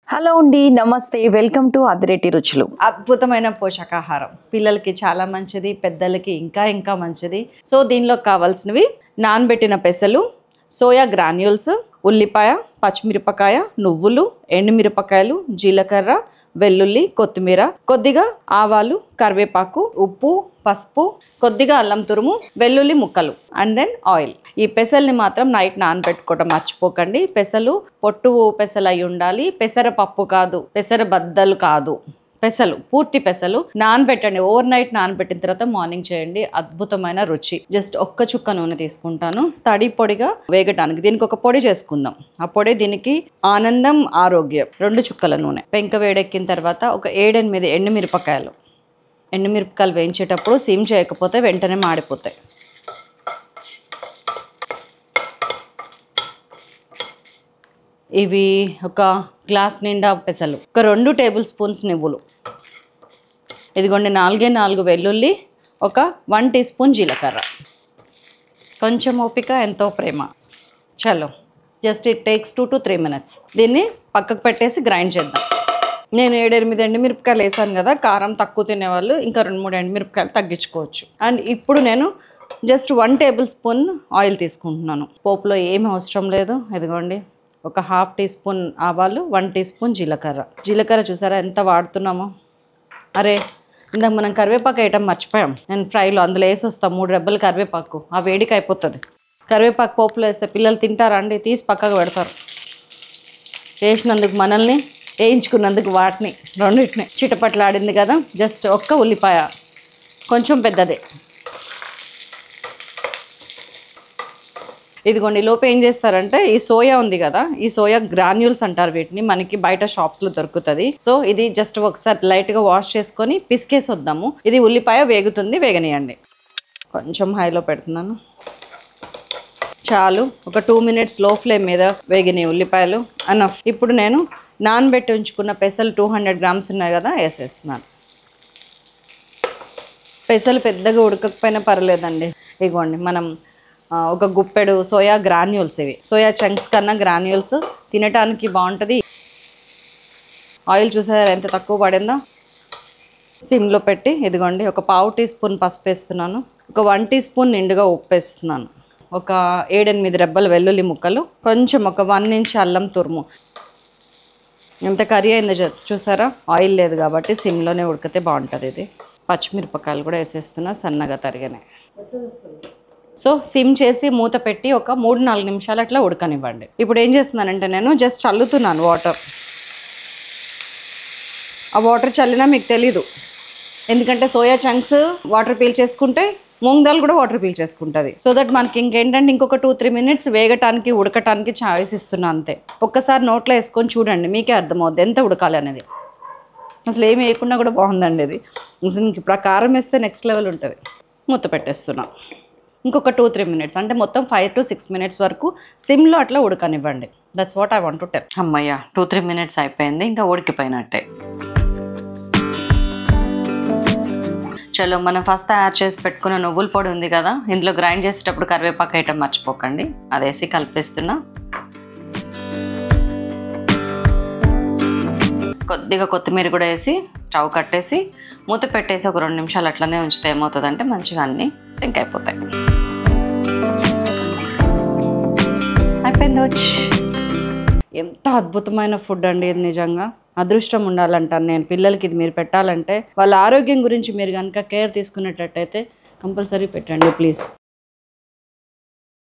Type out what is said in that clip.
hello అండి నమస్తే welcome to Adireddy రుచులు అద్భుతమైన పోషకాహారం పిల్లలకి చాలా మంచిది పెద్దలకి ఇంకా ఇంకా మంచిది సో దీనిలో కావాల్సినవి నానబెట్టిన పెసలు సోయా గ్రాన్యూల్స్ ఉల్లిపాయ పచ్చిమిరపకాయ నువ్వులు ఎండుమిరపకాయలు జీలకర్ర వెల్లుల్లి కొత్తిమీర కొద్దిగా ఆవాలు కరివేపాకు ఉప్పు పసుపు కొద్దిగా అల్లం తురుము వెల్లుల్లి ముక్కలు అండ్ దెన్ ఆయిల్ ఈ పెసల్ని మాత్రం నైట్ నానబెట్టుకోవడం మర్చిపోకండి పెసలు పొట్టు పెసలు అయి ఉండాలి పెసర పప్పు కాదు పెసర బద్దలు కాదు పెసలు పూర్తి పెసలు నానబెట్టండి ఓవర్ నైట్ నానబెట్టిన తర్వాత మార్నింగ్ చేయండి అద్భుతమైన రుచి జస్ట్ ఒక్క చుక్క నూనె తీసుకుంటాను తడి పొడిగా వేగటానికి దీనికి ఒక పొడి చేసుకుందాం ఆ పొడి దీనికి ఆనందం ఆరోగ్యం రెండు చుక్కల నూనె పెంక వేడెక్కిన తర్వాత ఒక ఏడెనిమిది ఎండుమిరపకాయలు ఎండుమిరపకాయలు వేయించేటప్పుడు సిమ్ చేయకపోతే వెంటనే మాడిపోతాయి ఇవి ఒక గ్లాస్ నిండా పెసలు ఒక రెండు టేబుల్ స్పూన్స్ నువ్వులు ఇదిగోండి నాలుగే నాలుగు వెల్లుల్లి ఒక వన్ టీ స్పూన్ జీలకర్ర కొంచెం ఓపిక ఎంతో ప్రేమ చలో just it takes two to three minutes దీన్ని పక్కకు పెట్టేసి గ్రైండ్ చేద్దాం నేను ఏడెనిమిది ఎండుమిరపకాయలు వేసాను కదా కారం తక్కువ తినేవాళ్ళు ఇంకా రెండు మూడు ఎండుమిరపకాయలు తగ్గించుకోవచ్చు అండ్ ఇప్పుడు నేను just one tablespoon oil తీసుకుంటున్నాను పోపులో ఏమి అవసరం లేదు ఇదిగోండి ఒక హాఫ్ టీ స్పూన్ ఆవాలు వన్ టీ స్పూన్ జీలకర్ర జీలకర్ర చూసారా ఎంత వాడుతున్నామో అరే ఇందాక మనం కరివేపాకు వేయటం మర్చిపోయాం నేను ఫ్రైలో అందులో వేసి వస్తాం మూడు రెబ్బలు కరివేపాకు ఆ వేడికి అయిపోతుంది కరివేపాకు పోపులో వేస్తే పిల్లలు తింటారా అండి తీసి పక్కకు పెడతారు వేసినందుకు మనల్ని వేయించుకున్నందుకు వాటిని రెండింటిని చిటపట్లాడింది కదా జస్ట్ ఒక్క ఉల్లిపాయ కొంచెం పెద్దదే ఇదిగోండి లోపు ఏం చేస్తారంటే ఈ సోయా ఉంది కదా ఈ సోయా గ్రాన్యూల్స్ అంటారు వీటిని మనకి బయట షాప్స్ లో దొరుకుతుంది సో ఇది జస్ట్ ఒకసారి లైట్ గా వాష్ చేసుకొని పిసికేసి వద్దాము ఇది ఉల్లిపాయ వేగుతుంది వేగనియండి కొంచెం హైలో పెడుతున్నాను చాలు ఒక టూ మినిట్స్ లో ఫ్లేమ్ మీద వేగినాయి ఉల్లిపాయలు అన్నఫ్ ఇప్పుడు నేను నానబెట్టి ఉంచుకున్న పెసలు టూ హండ్రెడ్ గ్రామ్స్ ఉన్నాయి కదా వేసేస్తున్నాను పెసలు పెద్దగా ఉడకకపోయినా పర్లేదండి ఇగోండి మనం ఆ, ఒక గుప్పెడు సోయా గ్రాన్యూల్స్ ఇవి సోయా చంక్స్ కన్నా గ్రాన్యూల్స్ తినటానికి బాగుంటుంది ఆయిల్ చూసారా ఎంత తక్కువ పడిందో సిమ్లో పెట్టి ఇదిగోండి ఒక పావు టీ స్పూన్ పసుపు వేస్తున్నాను ఒక వన్ టీ స్పూన్ నిండుగా ఉప్పు వేస్తున్నాను ఒక ఏడెనిమిది రెబ్బల వెల్లుల్లి ముక్కలు కొంచెం ఒక వన్ ఇంచ్ అల్లం తురుము ఎంత కర్రీ అయిందో చూ- చూసారా ఆయిల్ లేదు కాబట్టి సిమ్లోనే ఉడికితే బాగుంటుంది ఇది పచ్చిమిరపకాయలు కూడా వేసేస్తున్నా సన్నగా తరిగినాయి సో సిమ్ చేసి మూత పెట్టి ఒక మూడు నాలుగు నిమిషాలు అట్లా ఉడకనివ్వండి ఇప్పుడు ఏం చేస్తున్నానంటే నేను జస్ట్ చల్లుతున్నాను వాటర్ ఆ వాటర్ చల్లినా మీకు తెలీదు ఎందుకంటే సోయా చంక్స్ వాటర్ పీల్చేసుకుంటే మూంగ్ దాల్ కూడా వాటర్ పీల్చేసుకుంటుంది సో దట్ మనకి ఇంకేంటంటే ఇంకొక టూ త్రీ మినిట్స్ వేగటానికి ఉడకటానికి ఛాయిస్ ఇస్తున్నా అంతే ఒక్కసారి నోట్లో వేసుకొని చూడండి మీకే అర్థమవుద్ది ఎంత ఉడకాలి అనేది అసలు ఏమి వేయకుండా కూడా బాగుందండి ఇది అసలు ఇంక ఇప్పుడు ఆ కారం వేస్తే నెక్స్ట్ లెవెల్ ఉంటుంది మూత పెట్టేస్తున్నా ఇంకొక టూ త్రీ మినిట్స్ అంటే మొత్తం ఫైవ్ టు సిక్స్ మినిట్స్ వరకు సిమ్లో అట్లా ఉడకనివ్వండి that's what I want to tell అమ్మయ్య టూ త్రీ మినిట్స్ అయిపోయింది ఇంకా ఉడికిపోయినట్టే చలో మనం ఫస్ట్ తయారు చేసి పెట్టుకున్న నువ్వుల పొడి ఉంది కదా ఇందులో గ్రైండ్ చేసేటప్పుడు కరివేపాకు వేయటం మర్చిపోకండి అది వేసి కలిపేస్తున్నా కొద్దిగా కొత్తిమీర కూడా వేసి స్టవ్ కట్టేసి మూత పెట్టేసి ఒక రెండు నిమిషాలు అట్లనే ఉంచితే ఏమవుతుందంటే మంచిగా అన్నీ సింక్ అయిపోతాయి అయిపోయింది వచ్చి ఎంత అద్భుతమైన ఫుడ్ అండి ఇది నిజంగా అదృష్టం ఉండాలంటాను నేను పిల్లలకి ఇది మీరు పెట్టాలంటే వాళ్ళ ఆరోగ్యం గురించి మీరు కనుక కేర్ తీసుకునేటట్టయితే కంపల్సరీ పెట్టండి ప్లీజ్